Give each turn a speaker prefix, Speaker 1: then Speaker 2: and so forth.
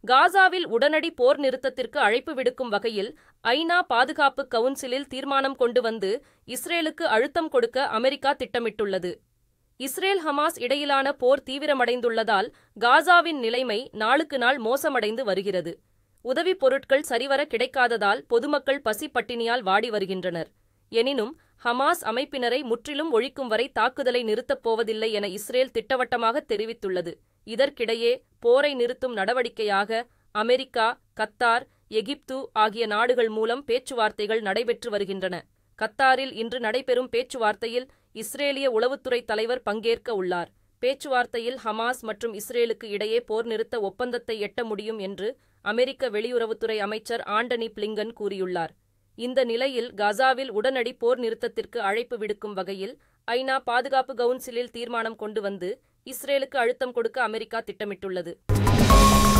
Speaker 1: காசாவில் உடனடி போர் நிறுத்தத்திற்கு அழைப்பு விடுக்கும் வகையில் ஐநா பாதுகாப்பு கவுன்சிலில் தீர்மானம் கொண்டு வந்து இஸ்ரேலுக்கு அழுத்தம் கொடுக்க அமெரிக்கா திட்டமிட்டுள்ளது இஸ்ரேல் ஹமாஸ் இடையிலான போர் தீவிரமடைந்துள்ளதால் காசாவின் நிலைமை நாளுக்கு நாள் மோசமடைந்து வருகிறது உதவிப் பொருட்கள் சரிவர கிடைக்காததால் பொதுமக்கள் பசி பட்டினியால் வாடி வருகின்றனர் எனினும் ஹமாஸ் அமைப்பினரை முற்றிலும் ஒழிக்கும் வரை தாக்குதலை நிறுத்தப் போவதில்லை என இஸ்ரேல் திட்டவட்டமாக தெரிவித்துள்ளது இதற்கிடையே போரை நிறுத்தும் நடவடிக்கையாக அமெரிக்கா கத்தார் எகிப்து ஆகிய நாடுகள் மூலம் பேச்சுவார்த்தைகள் நடைபெற்று வருகின்றன கத்தாரில் இன்று நடைபெறும் பேச்சுவார்த்தையில் இஸ்ரேலிய உளவுத்துறை தலைவர் பங்கேற்க உள்ளார் பேச்சுவார்த்தையில் ஹமாஸ் மற்றும் இஸ்ரேலுக்கு இடையே போர் நிறுத்த ஒப்பந்தத்தை எட்ட முடியும் என்று அமெரிக்க வெளியுறவுத்துறை அமைச்சர் ஆண்டனி பிளிங்கன் கூறியுள்ளார் இந்த நிலையில் கசாவில் உடனடி போர் நிறுத்தத்திற்கு அழைப்பு விடுக்கும் வகையில் ஐநா பாதுகாப்பு கவுன்சிலில் தீர்மானம் கொண்டு வந்து இஸ்ரேலுக்கு அழுத்தம் கொடுக்க அமெரிக்கா திட்டமிட்டுள்ளது